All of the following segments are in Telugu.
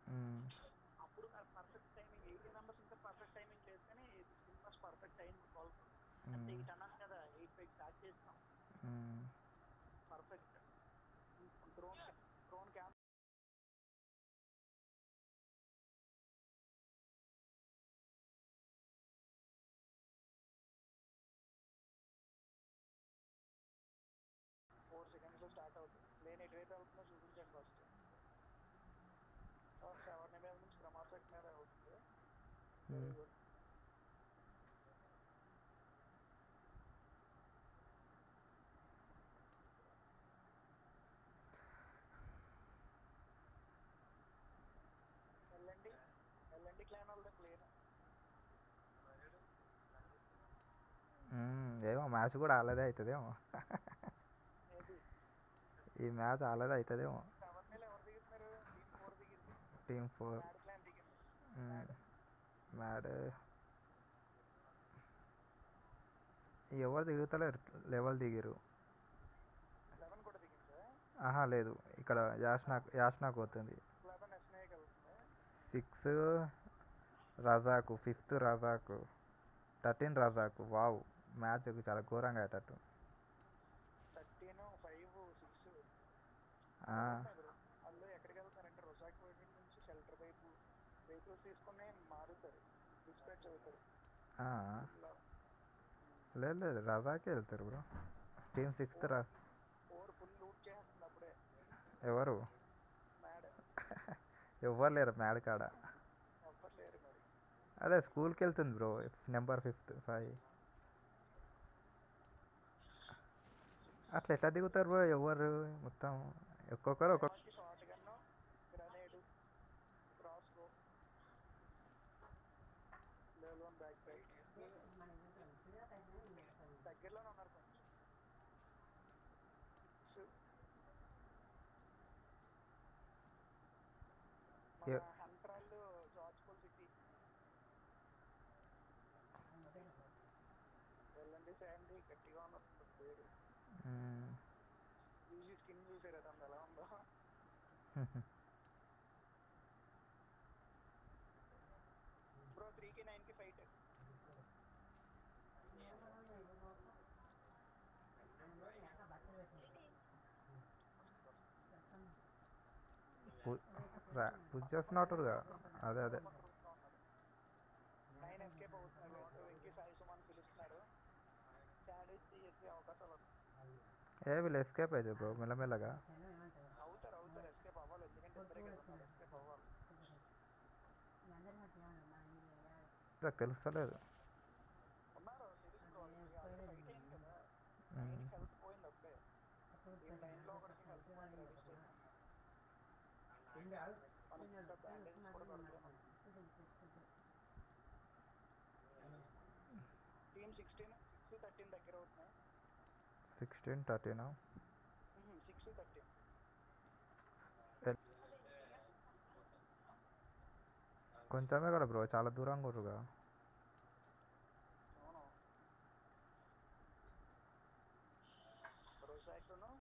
మ్మ్. అప్పుడు పర్ఫెక్ట్ టైమింగ్ ఎయిటీ మెంబర్స్ ఇంకా పర్ఫెక్ట్ టైమింగ్ లేదు కానీ sixteen members perfect time twelve అంటే మ్మ్. ఎయిట్ అన్నాను కదా ఎయిట్ ఫైవ్ స్టార్ట్ చేసినాం మ్మ్. Perfect drone drone cam four సెకండ్స్లో స్టార్ట్ అవుతుంది ప్లేన్ ఎటువైపు వెళ్తుందో చూపించండి ఫస్ట్ ఫస్ట్ ఎవరిని మీద నుంచి క్రమాసెట్ మీద అవుతుంది వెరీ మ్మ్. గుడ్ వెళ్ళండి వెళ్ళండి క్లాన్ వాళ్ళది ప్లేన్ మ్మ్. ఏమో మ్యాచ్ కూడా ఆలదే అవుతుందేమో మేబీ ఈ మ్యాచ్ ఆలదే అవుతుందేమో సెవెన్ మీద ఎవరు దిగుతున్నారు టీమ్ ఫోర్ దిగింది టీమ్ ఫోర్ మ్యాడ్ క్లాన్ దిగింది మ్యాడ్ ఎవరు దిగుతలేరు లెవెల్ దిగిరు లెవెన్ కూడా దిగిందా ఆహా లేదు ఇక్కడ యాష్నా యాష్నాకు పోతుంది లెవెన్ ఎస్నేకి వెళ్తుంది సిక్స్ రజాకు ఫిఫ్త్ రజాకు థర్టీన్ రజాకు వావ్ మ్యాచ్ చాలా ఘోరంగా అయ్యేటట్టు థర్టీన్ ఫైవ్ సిక్స్ ఆ, వాళ్ళు ఎక్కడికి వెళ్తారంటే రొజాక్ వైపు నుంచి షెల్టర్ వైపు వెహికల్స్ తీసుకుని మారుతారు డిస్పాచ్ అవుతారు ఆ. ఇలా లేదు లేదు రజాకే వెళ్తారు బ్రో టీమ్ సిక్స్త్ రా ఫోర్ ఫుల్ లూట్ చేస్తుంది అప్పుడే ఎవరు మ్యాడ్ ఎవ్వరు లేరు మ్యాడ్ కాడ ఎవ్వరు లేరు మరి అదే స్కూల్కి వెళ్తుంది బ్రో నెంబర్ ఫిఫ్త్ ఫైవ్ అట్లా ఎట్లా దిగుతారు బ్రో ఎవరు మొత్తం ఒక్కొక్కరు ఒక్కొక్క మనకి shotgun grenade crossbow level one backpack దగ్గరలోనే ఉన్నారు కొంచెం Su- మన ఏ- హంట్రాళ్ళు జార్జ్ పోల్ సిటీ వెళ్ళండి శాండీ గట్టిగా ఉన్నట్టు పేరు మ్మ్. ఈజీ స్కిన్ చూసారు తనది ఎలా ఉందో బ్రో త్రీకి నైన్కి ఫైట్ పు- రా- పుష్ చేస్తున్నట్టుగా అదే అదే నైన్ ఎస్కేప్ అవుతున్నాడు ఇటు వెంకీ సాయి సుమన్ పిలుస్తున్నారు శాండీస్ తీసేసే అవకాశాలు ఉన్నాయి ఏ వీళ్ళు ఎస్కేప్ అయితే బ్రో మెల్లమెల్లగా అవుతారు అవుతారు ఎస్కేప్ అవ్వాలి ఎందుకంటే ఇద్దరే కదా ఉన్నారు ఎస్కేప్ అవ్వాలి నాకు తెలుస్తలేదు ఉన్నారు తెలుసు బ్రో వాళ్ళకి ఫైట్ అయింది కదా నైన్ హెల్త్ పోయింది అప్పుడే ఈ నైన్ లో ఒకరికి హెల్త్ పోయింది రెడీ స్టేషన్ మనకి ఇంకా బ్యాండేజెస్ కూడా దొరకలేదు టీమ్ సిక్స్టీన్ సిక్స్ థర్టీన్ దగ్గర అవుతున్నాయి సిక్స్టీన్ థర్టీన్ సిక్స్ థర్టీన్ కొంచెమే కదా బ్రో చాలా దూరంగా ఉర్రుగా అవును రోజాకును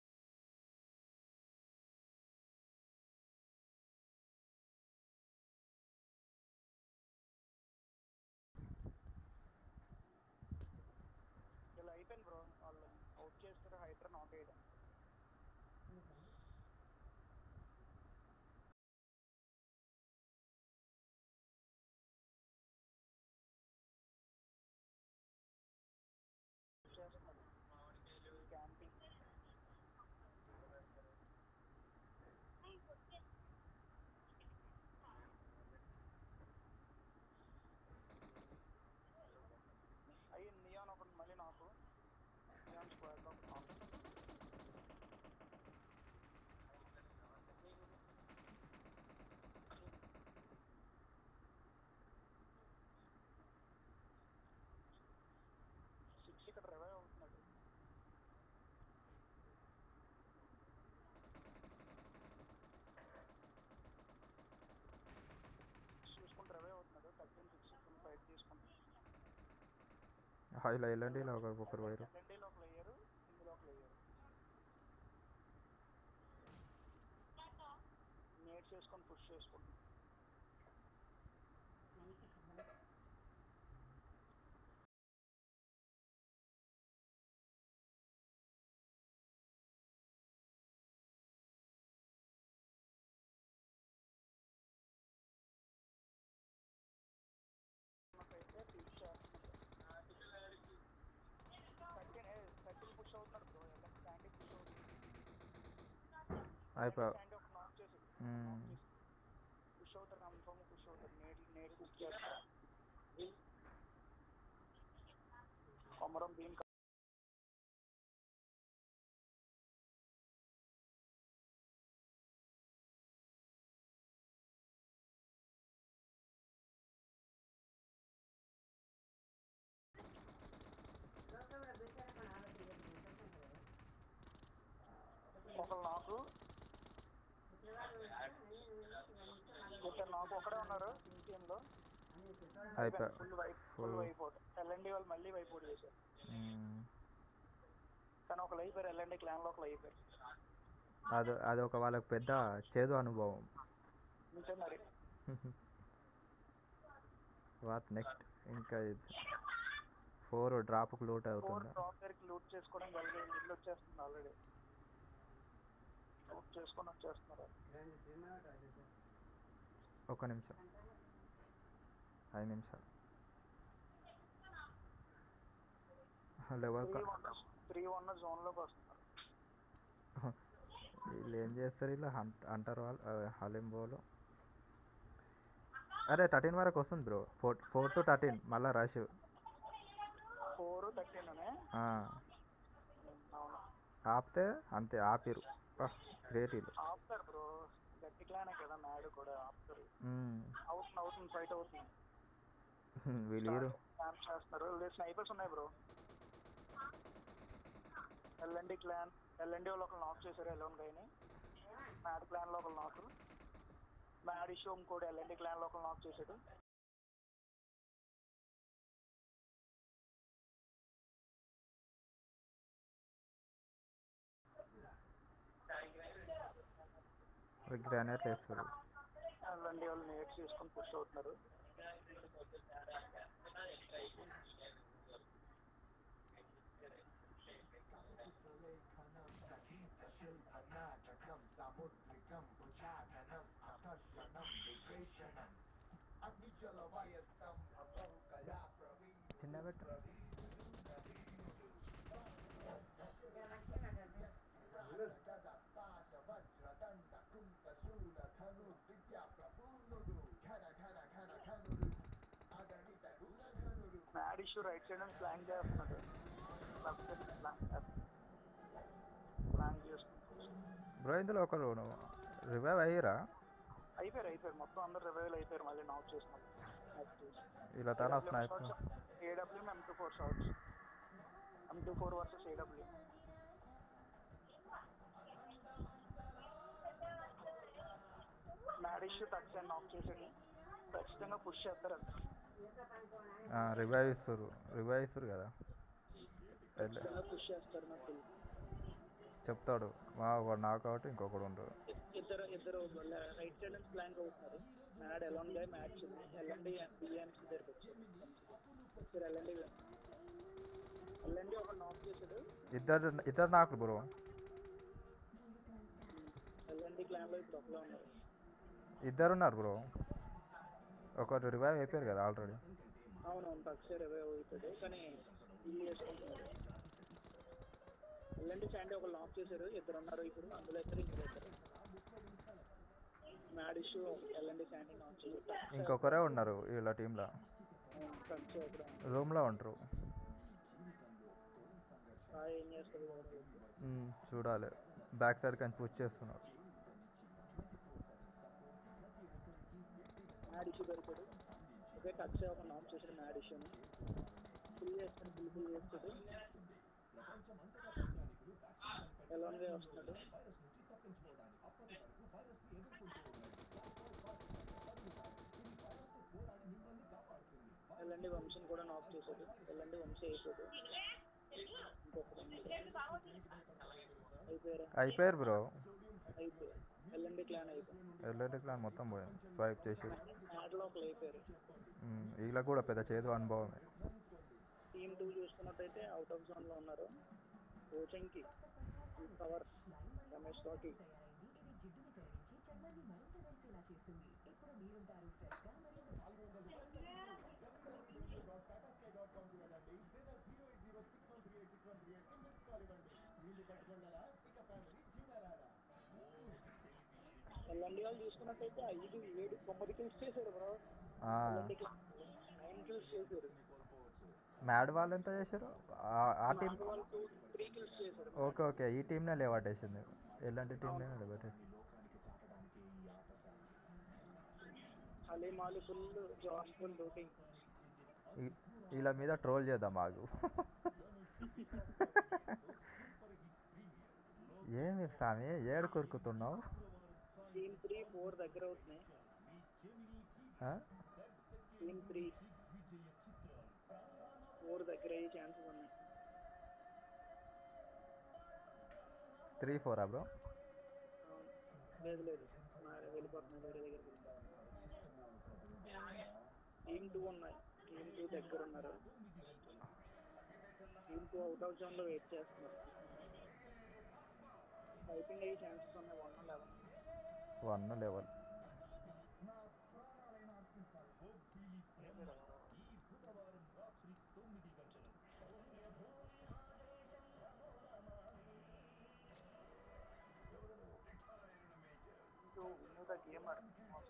ఇలా అయిపోయింది బ్రో వాళ్ళు అవుట్ చేస్తారు హైడ్రా నాట్ వేయడం చేస్తున్నారు క్యాంపింగ్ అయ్యి నియాన్ ఒకటి మళ్ళీ నాకు నియాన్ స్క్వాడ్ లో ఒకటి నాకు సిక్స్ ఇక్కడ రివైవ్ అవుతున్నాడు చూసుకుంటూ రివైవ్ అవుతున్నాడు థర్టీన్ సిక్స్ ఫుల్ ఫైట్ తీసుకుంటాడు ఇలా వెళ్ళండి ఇలా ఒకరు ఒకరు పోయారు ఎల్ఎన్డీలో ఒక లేయరు ఇందులో ఒక లేయరు నేట్ చేసుకొని పుష్ చేసుకుంటాం అయిపోయావు శాండీ ఒక నాక్ చేసాడు మ్మ్. పుష్ అవుతారు కన్ఫర్మ్ పుష్ అవుతారు నేట్ నేట్ పుష్ చేస్తారు కొమరం భీమ్ ఒకళ్ళు నాకు ఇద్దరు నాకు ఒకడే ఉన్నారు టీమ్ లో అయిపోయావు full wipe full wipe out LMD వాళ్ళు మళ్ళీ వైప్ అవుట్ చేశారు మ్మ్. కానీ ఒకళ్ళు అయిపోయారు ఎల్ఎండి క్లాన్ లో ఒకళ్ళు అయిపోయారు అది అది ఒక వాళ్ళకి పెద్ద చేదు అనుభవం అంతే మరి వాట్ నెక్స్ట్ ఇంకా ఇది ఫోర్ డ్రాప్కి లోట్ ఫోర్ అవుతుందా డ్రాప్ దగ్గరికి లూట్ చేసుకోవడం కలిగింది ఇల్లు వచ్చేస్తుంది ఆల్రెడీ లూట్ చేసుకొని వచ్చేస్తున్నారు ఒక నిమిషం ఐదు నిమిషాలు level three one three one zone లోకి వస్తున్నారు వీళ్ళు ఏం చేస్తారు ఇలా అంటారు వాళ్ళు హలింబోలో అరే థర్టీన్ వరకు వస్తుంది bro four four to thirteen మళ్ళీ రష్ ఫోర్ థర్టీన్ అవును ఆపితే అంతే ఆపిరు గ్రేట్ వీళ్ళు ఆపుతారు బ్రో గట్టి క్లానే కదా మ్యాడ్ కూడా ఆపుతారు మ్మ్. అవుతుంది అవుతుంది ఫైట్ అవుతుంది వీళ్ళు హీరో క్లాన్ చేస్తున్నారు లేదు స్నైపర్స్ ఉన్నాయి బ్రో ఎల్ఎండి క్లాన్ ఎల్ఎండి వాళ్ళు ఒకళ్ళు నాక్ చేశారు ఎలోన్ గైని మ్యాడ్ క్లాన్ లో ఒకళ్ళు నాక్ మ్యాడ్ ఇష్యూ ఇంకోటి ఎల్ఎండి క్లాన్ లో ఒకళ్ళు నాక్ చేశాడు గ్రానైట్ వేస్తారు ఎల్ఎండి వాళ్ళు నేట్స్ తీసుకొని పుష్ అవుతున్నారు చిన్న పెట్టు మ్యాడ్ ఇష్యూ రైట్ సైడ్ నుంచి ప్లాన్ చేస్తున్నాడు లెఫ్ట్ సైడ్ ప్లాన్ ప్లాన్ చేస్తున్నాడు బ్రో ఇందులో ఒకరు రివైవ్ అయ్యారా అయిపోయారు అయిపోయారు మొత్తం అందరు రివైవల్ అయిపోయారు మళ్ళీ నాక్ చేసినారు ఇలా తన sniper AW M two four shots M two four versus AW mad issue touch and knock చేసాడు ఖచ్చితంగా పుష్ చేస్తారు అది రివైవ్ ఇస్తారు రివైవ్ ఇస్తారు కదా వెళ్ళ- ఖచ్చితంగా పుష్ చేస్తారు నాకు తెలుసు. చెప్తాడు మా ఒకడు నాకౌట్ ఇంకొకడు ఉంటాడు ఇద్దరు ఇద్దరు రైట్ సైడ్ నుంచి ప్లాంక్ అవుతున్నారు మ్యాడ్ ఎలాన్ గా మ్యాచ్ ఎల్ఎండి బిఎంసీ దగ్గరికి వచ్చారు వచ్చారు ఎల్ఎండి ఎల్ఎండి ఒక నాక్ చేశాడు ఇద్దరు ఇద్దరు నాకు బ్రో ఎల్ఎండి క్లాన్ లో ఇప్పుడు ఒకలా ఉన్నారు ఇద్దరు ఉన్నారు బ్రో ఒకరు రివైవ్ అయిపోయారు కదా ఆల్రెడీ అవునవును పక్షి రివైవ్ అవుతాడు కానీ ఇల్లు చేసుకుంటున్నారు ఎల్ఎండి శాండీ ఒక లాక్ చేశారు ఇద్దరు ఉన్నారు ఇప్పుడు అందులో ఇద్దరు ఇందులో ఇద్దరు మ్యాడ్ ఇష్యూ ఎల్ఎండి శాండీ నాక్ చేశారు ఇంకొకరే ఉన్నారు వీళ్ళ టీంలో పక్షి ఒకరు రూమ్లో ఉంటారు సాయి ఏం చేస్తారు చూడాలి. మ్మ్, చూడాలి బ్యాక్ సైడ్ కానీ పుష్ చేస్తున్నారు మ్యాడ్ ఇష్యూ దొరికాడు ఓకే టచ్ ఒక నాక్ చేశాడు మ్యాడ్ ఇష్యూని ఫుల్ చేస్తాడు ఫుల్ ఫుల్ చేస్తాడు ఎలాన్గా వస్తున్నాడు ఎల్లండి వంశీని కూడా నాక్ చేశాడు ఎల్లండి వంశీ అయిపోయాడు ఇంకొకడు అయిపోయారా అయిపోయారు బ్రో అయిపోయారు ఎల్లండి క్లాన్ అయిపోయింది ఎల్ఐటి క్లాన్ మొత్తం పోయింది స్వైప్ చేసి మ్యాడ్లో ఒకరు అయిపోయారు వీళ్ళకి కూడా పెద్ద చేదు అనుభవమే టీమ్ టూ చూసుకున్నట్టయితే అవుట్ ఆఫ్ జోన్ లో ఉన్నారు కోచింగ్కి కవర్ రమేష్ తోటి ఎల్ఎండి వాళ్ళు చూసుకున్నట్టయితే ఐదు ఏడు తొమ్మిది కిల్స్ చేశారు బ్రో ఆ, ఎల్ఎండి నైన్ కిల్స్ చేశారు మ్యాడ్ వాళ్ళు ఎంత చేశారు ఆ- ఆ టీం నాలుగు వాళ్ళు టూ త్రీ కిల్స్ చేశారు ఓకే ఓకే ఈ టీంనే లేవట్టేసింది ఎలాంటి టీంనే లేవట్టేసింది హలీం ఆలి ఫుల్ జాన్ ఫుల్ లూటింగ్ ఈ- వీళ్ళ మీద ట్రోల్ చేద్దాం ఆగు ఏమి స్వామి ఏడు కొరుకుతున్నావు టీమ్ త్రీ ఫోర్ దగ్గర అవుతున్నాయి ఆ? టీమ్ త్రీ ఫోర్ దగ్గర అయ్యే ఛాన్సెస్ ఉన్నాయి త్రీ ఫోరా బ్రో అవును. లేదు లేదు నా వెళ్ళిపోతున్నాయి వేరే దగ్గరికి టీమ్ టూ ఉన్నాయి టీమ్ టూ దగ్గర ఉన్నారు team two out of zone లో వెయిట్ చేస్తున్నారు టైపింగ్ అయ్యే ఛాన్సెస్ ఉన్నాయి one eleven one level two win the gamer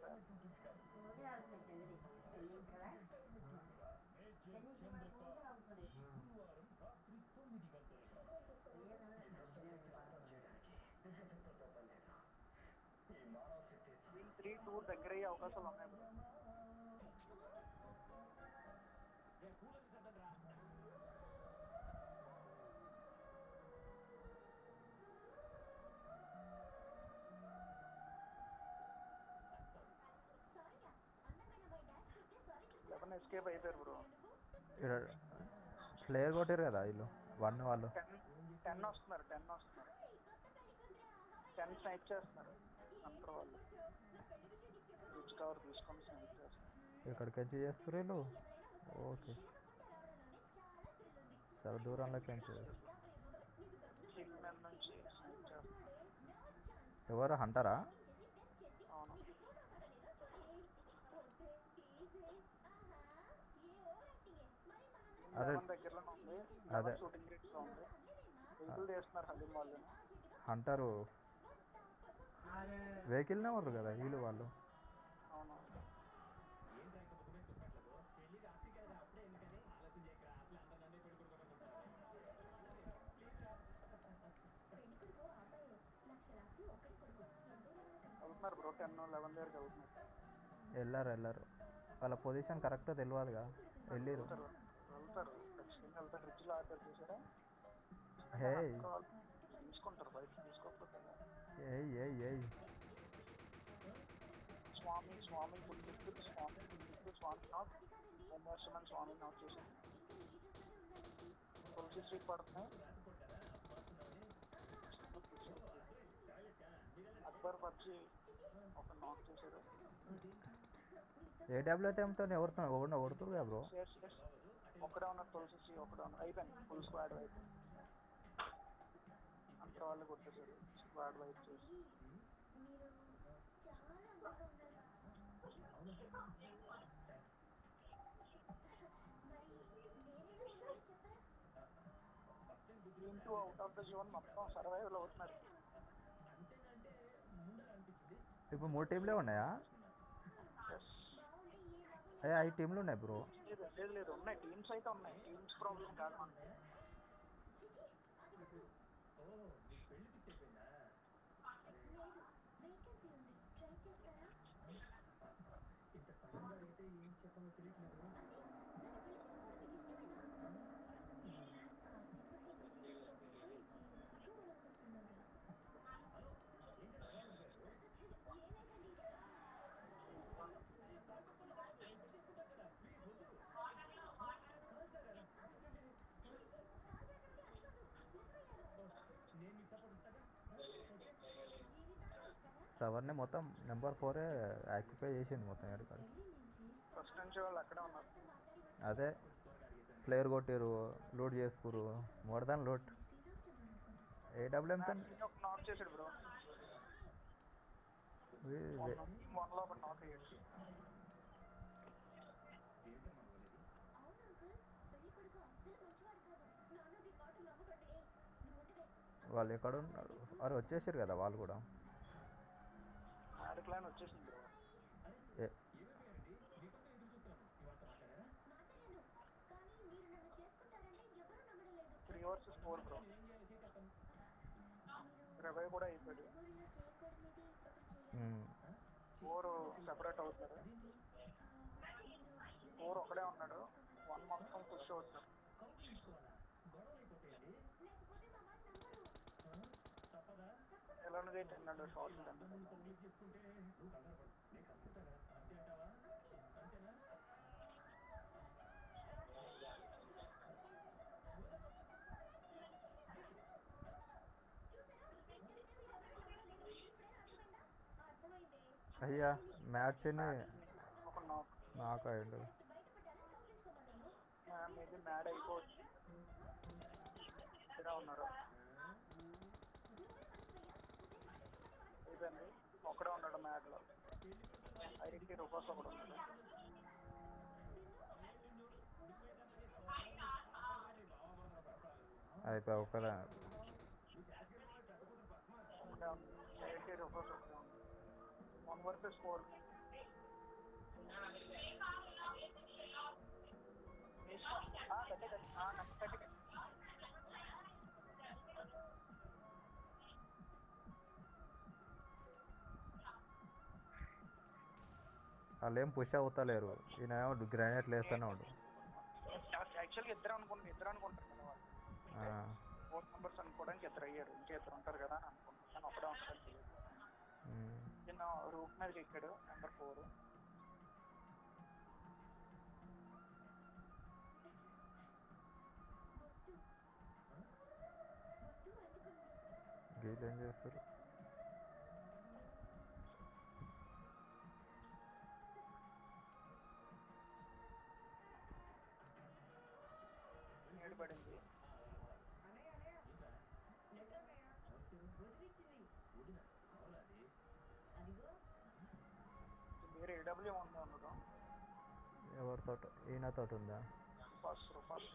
team three two దగ్గర అయ్యే అవకాశాలు ఉన్నాయి bro. లెవెన్ ఎస్కేప్ అయిపోయారు బ్రో ప్లేయర్ కొట్టారు కదా వీళ్ళు వన్ వాళ్ళు టెన్ టెన్ వస్తున్నారు టెన్ వస్తున్నారు టెన్ స్నైప్ చేస్తున్నారు అంతర్ వాళ్ళు రిచ్ కవర్ తీసుకొని స్నైప్ చేస్తున్నారు ఎక్కడికి వచ్చి చేస్తారు వీళ్ళు ఓకే చాలా దూరంలోకి వచ్చి హిల్ మీద నుంచి స్నైప్ చేస్తున్నారు ఎవరు హంటరా అవును అరే. లెవెన్ దగ్గరలోనే ఉంది అదే. షూటింగ్ రేట్స్ లో ఉంది వెహికల్ చేస్తున్నారు హలీం వాళ్ళు హంటరు వెహికల్నే ఉన్నారు కదా వీళ్ళు వాళ్ళు అవును వెళ్తున్నారు బ్రో టెన్ లెవెన్ దగ్గరికి వెళ్తున్నారు వెళ్ళారు వెళ్ళారు వాళ్ళ పొజిషన్ కరెక్ట్ తెలియదుగా వెళ్ళిరు వెళ్తారు వెళ్తారు ఖచ్చితంగా వెళ్తారు రిచ్ లో ఆపారు చూసారా హే అంతర్ వాళ్ళు తీసుకుంటారు బయట తీసుకోకపోతే ఎలా? ఏయ్ ఏయ్ ఏయ్ స్వామి స్వామి పుట్టిస్తూ స్వామి పుట్టిస్తూ స్వామి నాక్ ఉమేశ్వరన్ స్వామి నాక్ చేశారు తులసి స్ట్రీట్ పడుతున్నాయి అక్బర్ వచ్చి ఒక నాక్ చేశారు ఏడబ్ల్యూటీఎంతో ఎవరితో ఎవరినో కొడుతురు కదా బ్రో ఎస్ ఎస్ ఒకడే ఉన్నారు తులసి స్ట్రీట్ ఒకడే ఉన్నారు అయిపోయింది ఫుల్ స్క్వాడ్ వైపు అంత వాళ్ళు కొట్టేశారు స్క్వాడ్ వైపు చేసి team two out of the zone మొత్తం సర్వైవల్ అవుతున్నారు ఇప్పుడు మూడు టీంలే ఉన్నాయా ఎస్ ఏ ఐదు టీంలు ఉన్నాయి బ్రో లేదు లేదు లేదు ఉన్నాయి టీమ్స్ అయితే ఉన్నాయి టీమ్స్ ప్రాబ్లం కాదు మనకి సవర్ని మొత్తం నెంబర్ ఫోరే ఆక్యుపై చేసింది మొత్తం ఎక్కడ ఫస్ట్ నుంచి వాళ్ళు అక్కడే ఉన్నారు అదే ప్లేయర్ కొట్టిరు లూట్ చేసుకురు మోర్ దాన్ లూట్ ఏడబ్ల్యూఎంతో మ్యాక్సీని ఒక నాక్ చేశాడు బ్రో టీమ్ వన్ లో ఒక నాక్ అయ్యాడు వాళ్ళు ఎక్కడ ఉన్నారు వారు వచ్చేసారు కదా వాళ్ళు కూడా మ్యాడ్ ప్లాన్ వచ్చేసింది బ్రో ఏ- త్రీ వర్సెస్ ఫోర్ బ్రో రవై కూడా అయిపోయాడు మ్మ్. ఫోర్ సెపరేట్ అవుతారు ఫోర్ ఒకడే ఉన్నాడు వన్ మొత్తం పుష్ అవుతారు ఎలా ఉన్నది తిన్నాడు షార్ట్ అయ్యా మ్యాచ్ ఒక నాక్ నాకు అయ్యిండు మేబీ మ్యాడ్ అయిపోవచ్చు ఇక్కడ ఉన్నారు అయిపోయింది ఒకడే ఉన్నాడు మ్యాడ్ లో ఐటీ రూపాస్ ఒకడు ఉన్నాడు అయిపోయి ఒకదా ఒకడే ఐటీ రూపాస్ ఒకడే ఉన్నాడు వన్ వర్సెస్ ఫోర్ కట్టే కట్టే కట్టే వాళ్ళు ఏం పుష్ అవుతలేరు ఈయన ఏమో గ్రానైట్ వేస్తూనే ఉండు యాక్చువల్గా ఇద్దరు అనుకుంటారు ఇద్దరు అనుకుంటారు కదా వాళ్ళు ఆ, ఫోర్ మెంబర్స్ అనుకోవడానికి ఇద్దరు అయ్యారు ఇంకా ఇద్దరు ఉంటారు కదా అని అనుకుంటున్నాను కానీ ఒకడే ఉంటారని తెలియదు మ్మ్. నిన్న రూఫ్ మీదకి ఎక్కాడు నెంబర్ ఫోర్ వీళ్ళు ఏం చేస్తారు ఏడు పడింది వేరే ఏడబ్ల్యూ ఉంది అన్నాడు ఎవరితో ఈయనతో ఉందా ఫస్ట్ ఫస్ట్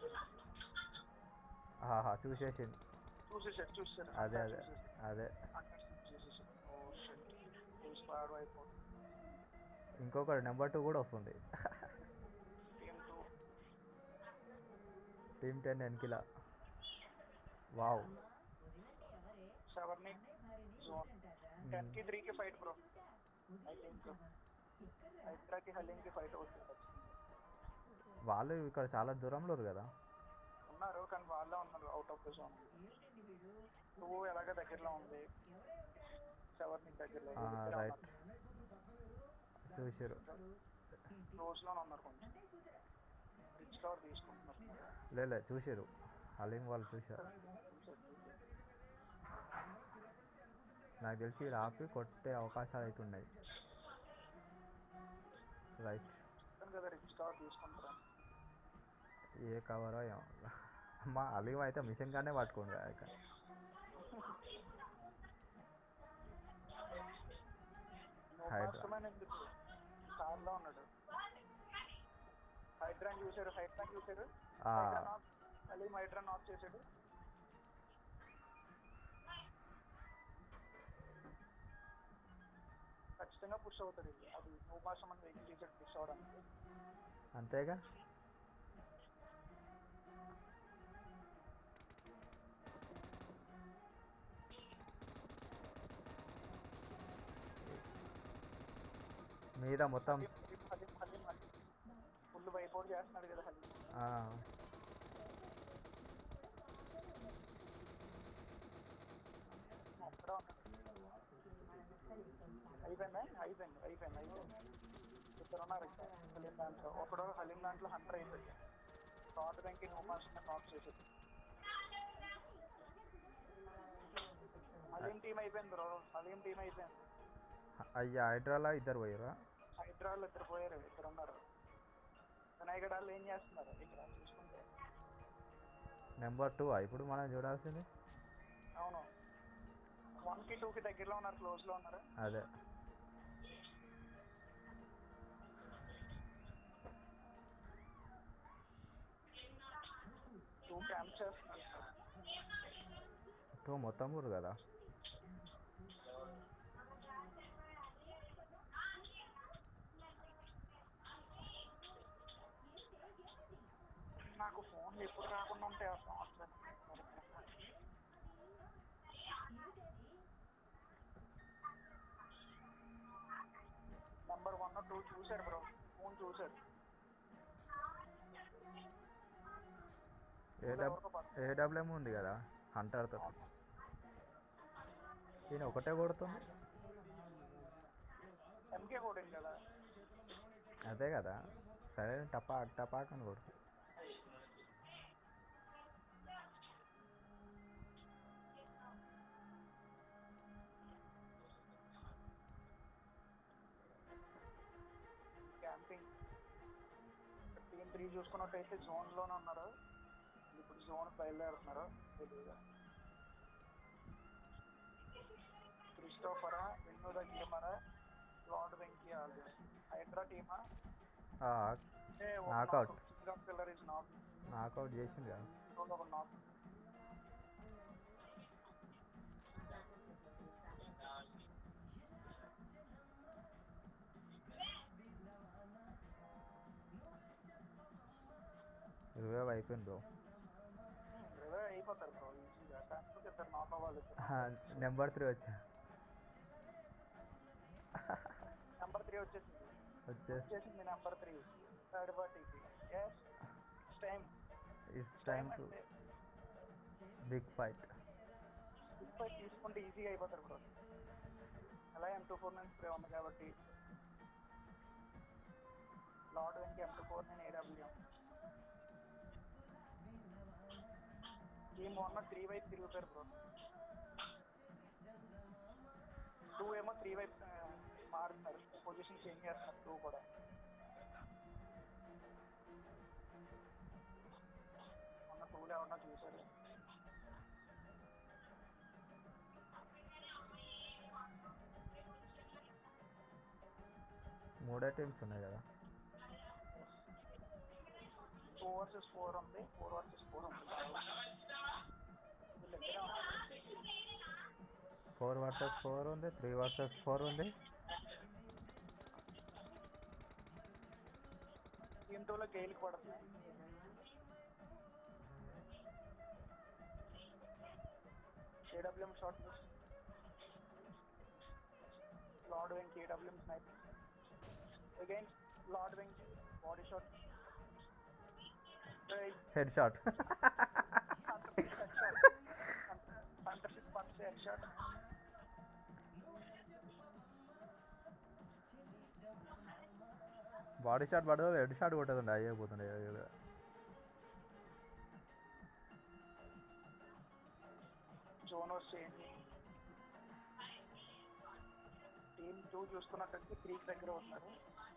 ఆహా చూసేసింది చూసేసారు చూసేసారు అదే అదే అదే చూసేసారు ఓ షిట్ ఫుల్ స్క్వాడ్ అయిపోతుంది ఇంకొకటి నెంబర్ టూ కూడా వస్తుంది టీమ్ టూ టీమ్ టెన్ ఎన్కిలా వావ్ సెవెన్ జోన్ టెన్ కి త్రీ కి ఫైట్ బ్రో ఐ థింక్ హైదరాకి హలీం కి ఫైట్ అవుతుంది వాళ్ళు ఇక్కడ చాలా దూరంలో ఉన్నారు కదా ఉన్నారు కానీ వాళ్ళే ఉన్నారు out of the zone two ఎలాగ దగ్గరలో ఉంది సెవెన్ నీకు దగ్గరలో ఆ, రైట్ చూసారు క్లోజ్ లోనే ఉన్నారు కొంచెం రిచ్ కవర్ తీసుకుంటున్నారు లే లే చూసారు హలీం వాళ్ళు చూసారు నాకు తెలిసి ఈడ ఆపి కొట్టే అవకాశాలు అయితే ఉన్నాయి రైట్ చెప్పాను కదా రిచ్ కవర్ తీసుకుంటారు ఏ కవరో ఏమో మా హలీం అయితే మిషన్ గానే పట్టుకోండి ఇక హైడ్రా. మాస్టర్మైన్ ఎందుకు కార్ లో ఉన్నాడు హైడ్రాన్ చూసారు హైడ్రాన్ చూసారు ఆ, హైడ్రాన్ ఆఫ్ హలీం హైడ్రాన్ ఆఫ్ చేసాడు ఖచ్చితంగా పుష్ అవుతాడు ఇది అది నువ్వు మాసం అని వెయిట్ చేసాడు పుష్ అవడానికి అంతేగా మీద మొత్తం హలీం హలీం హలీం హలీం ఫుల్ వైపౌట్ చేస్తున్నాడు కదా హలీం ఆ, అక్కడ ఉన్నాడు అయిపోయిందా అయిపోయింది అయిపోయింది అయిపోయింది ఇద్దరు ఉన్నారు ఇంకా హలీం దాంట్లో ఒకడు హలీం దాంట్లో హంటర్ అయిపోయాడు థర్డ్ వెంకి నువ్వు మాసం నాక్ చేసాడు హలీం టీం అయిపోయింది బ్రో హలీం టీం అయిపోయింది అయ్యా హైడ్రాలా ఇద్దరు పోయారా హైదరాబాద్ ఇద్దరు పోయారు ఇద్దరు ఉన్నారు వినాయగడ్ వాళ్ళు ఏం చేస్తున్నారు ఇక్కడ చూసుకుంటే నెంబర్ టూ ఇప్పుడు మనం చూడాల్సింది అవును వన్ కి టూ కి దగ్గరలో ఉన్నారు క్లోజ్ లో ఉన్నారు అదే టూ క్యాంప్ చేస్తున్నారు టూ మొత్తం ఊరు కదా ఎప్పుడు రాకుండా ఉంటాయి ఆ సంవత్సరం నెంబర్ వన్ టూ చూశారు బ్రో ఫోన్ చూశారు ఏడబ్ ఏడబ్ల్యూఎం ఉంది కదా హంటర్తో ఈయన ఒకటే కొడుతుంది ఎంకే కూడా కదా అదే కదా సరే టపాక్ టపాక్ అని కొడుతుంది క్యాంపింగ్ టీమ్ త్రీ చూసుకున్నట్టయితే జోన్లోనే ఉన్నారు ఇప్పుడు జోన్ బయలుదేరుతున్నారు తెలియదు క్రిస్టోఫరా విన్నూద గేమరా లార్డ్ వెంకీ ఆల్జర్ హైడ్రా టీమా ఆ, అంటే Knockout. King of killer is knock knockout చేసింది కదా ఒక నాక్ రివైవ్ అయిపోయింది బ్రో రివైవ్ అయిపోతారు బ్రో ఈజీగా కాకపోతే ఇద్దరు నాక్ అవ్వాలి ఇద్దరు నెంబర్ త్రీ వచ్చా నెంబర్ త్రీ వచ్చేసింది వచ్చేసి వచ్చేసింది నెంబర్ త్రీ థర్డ్ పార్టీకి yes time it's time to big fight big five తీసుకుంటే ఈజీగా అయిపోతారు బ్రో అలా M two four nine spray ఉంది కాబట్టి lord Venky M two four nine AWM team one three వైపు తిరుగుతారు బ్రో టూ ఏమో త్రీ వైపు ఆ, మారుతున్నారు పొజిషన్ చేంజ్ చేస్తున్నారు టూ కూడా మొన్న టూలో ఏమన్నా చూసారు మూడే టీమ్స్ ఉన్నాయి కదా టూ వర్సెస్ ఫోర్ ఉంది ఫోర్ వర్సెస్ ఫోర్ ఉంది వీళ్ళిద్దరే ఉన్నారు. ఫోర్ వర్సెస్ ఫోర్ ఉంది త్రీ వర్సెస్ ఫోర్ ఉంది టీమ్ టూలో గెయిల్కి పడుతుంది AWM short list lord Venk AWM sniping again lord Venk body shot head shot అంతర్షిప్ punch head shot body shot పడదు హెడ్ షాట్ కొట్టేది అయిపోతుండే జోనోస్ చేంజ్ టీమ్ టూ చూసుకున్నట్టయితే త్రీకి దగ్గర ఉన్నారు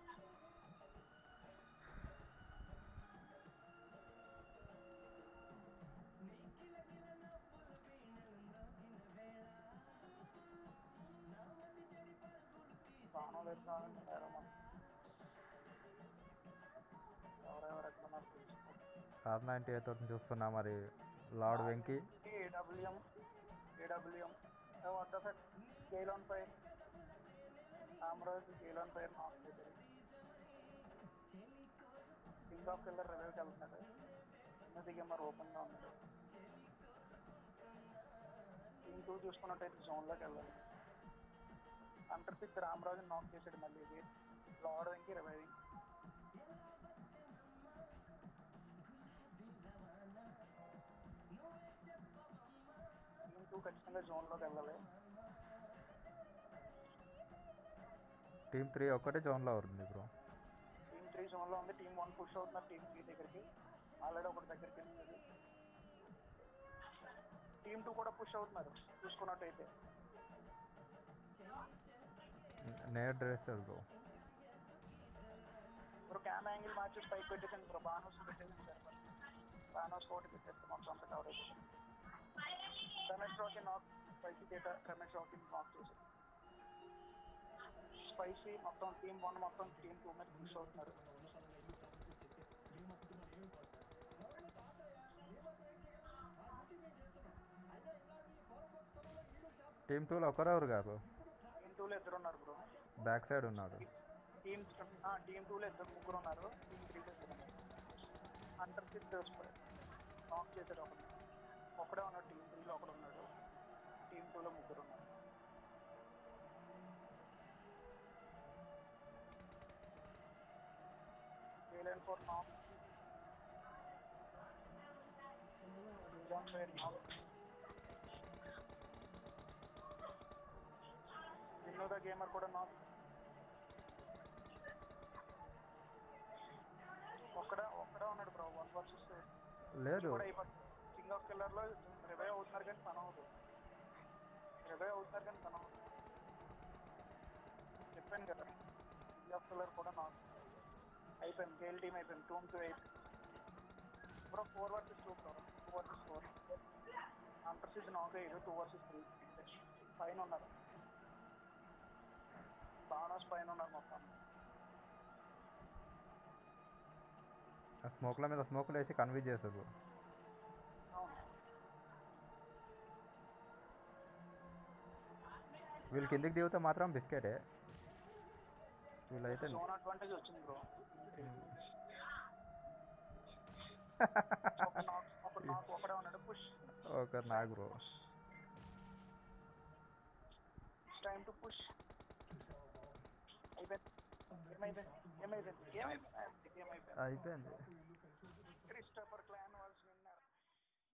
బాణం వేస్తామని ఎవరెవరు ఎక్కడున్నారు తెలుసుకో ఆర్ నైంటీ ఎయిట్ తోటి చూస్తున్నా మరి lord Venky AWM AWM what the fuck Gale on fire Ramaraju Gale on fire knock చేశారు కింగ్ ఆఫ్ కిల్లర్ రివైవ్కి వెళ్తున్నాడు చిన్నది గేమర్ ఓపెన్గా ఉన్నాడు టీమ్ టూ చూసుకున్నట్టయితే జోన్లోకి వెళ్ళాలి అంటర్ సిక్స్ రామరాజు నాక్ చేశాడు మళ్ళీ ఇది lord Venky reviving team two ఖచ్చితంగా జోన్లోకి వెళ్ళాలి టీమ్ త్రీ ఒక్కటే జోన్లో ఉంది బ్రో టీమ్ త్రీ జోన్లో ఉంది టీమ్ వన్ పుష్ అవుతున్నారు టీమ్ త్రీ దగ్గరికి ఆల్రెడీ ఒకటి దగ్గరికి వెళ్ళింది టీమ్ టూ కూడా పుష్ అవుతున్నారు చూసుకున్నట్టయితే నేర్ డ్రెస్ బ్రో ఇప్పుడు క్యామ్ యాంగిల్ మార్చి పైకి పెట్టేసాను ఇప్పుడు బానోస్ పెట్టేసాను సార్ బానోస్ ఒకటి పెట్టేస్తే మొత్తం అంతా కవర్ అయిపోతుంది Ramesh Rocky knock spicy data Ramesh Rocky knock చేశారు స్పైసీ మొత్తం టీమ్ వన్ మొత్తం టీమ్ టూ మీద పుష్ అవుతున్నారు టీమ్ టూలో ఒకరే ఎవరు కాదు టీమ్ టూలో ఇద్దరు ఉన్నారు బ్రో బ్యాక్ సైడ్ ఉన్నాడు టీమ్ టీమ్ టూలో ఇద్దరు ముగ్గురు ఉన్నారు టీమ్ త్రీలో ఇద్దరు ఉన్నారు అంటర్ సిక్స్ నాక్ చేశాడు ఒకటి ఒకడే ఉన్నాడు టీం త్రీలో ఒకడు ఉన్నాడు టీం టూలో ముగ్గురు ఉన్నారు ఏలైన్ ఫోర్ నాక్ జాన్ ఫైర్ నాక్ వినోద గేమర్ కూడా నాక్ ఒక్కడే ఒక్కడే ఉన్నాడు బ్రో వన్ వర్సెస్ లేదు కూడా అయిపోతుంది కింగ్ ఆఫ్ కిల్లర్ లో రివైవ్ అవుతున్నారు కానీ పని అవ్వదు రివైవ్ అవుతున్నారు కానీ పని అవ్వదు చెప్పాను కదా కింగ్ ఆఫ్ కిల్లర్ కూడా నాకు అయిపోయింది గేల్ టీమ్ అయిపోయింది two two eight bro four versus two bro two versus four అంటర్ సీజన్ నాక్ అయ్యారు టూ వర్సెస్ త్రీ పైన ఉన్నారు బాణోస్ పైన ఉన్నారు మొత్తం ఆ స్మోక్ల మీద స్మోకులు వేసి కన్విన్స్ చేస్తారు అవును వీళ్ళు కిందికి దిగితే మాత్రం బిస్కెటే వీళ్ళైతే జోన్ అడ్వాంటేజ్ వచ్చింది బ్రో ఒక నాక్ ఒక నాక్ ఒకడే ఉన్నాడు పుష్ ఒక నాకు బ్రో టైమ్ టు పుష్ అయిపోయింది ఏమైపోయింది ఏమైపోయింది ఏమైపోయింది ఏమైపోయింది అయిపోయింది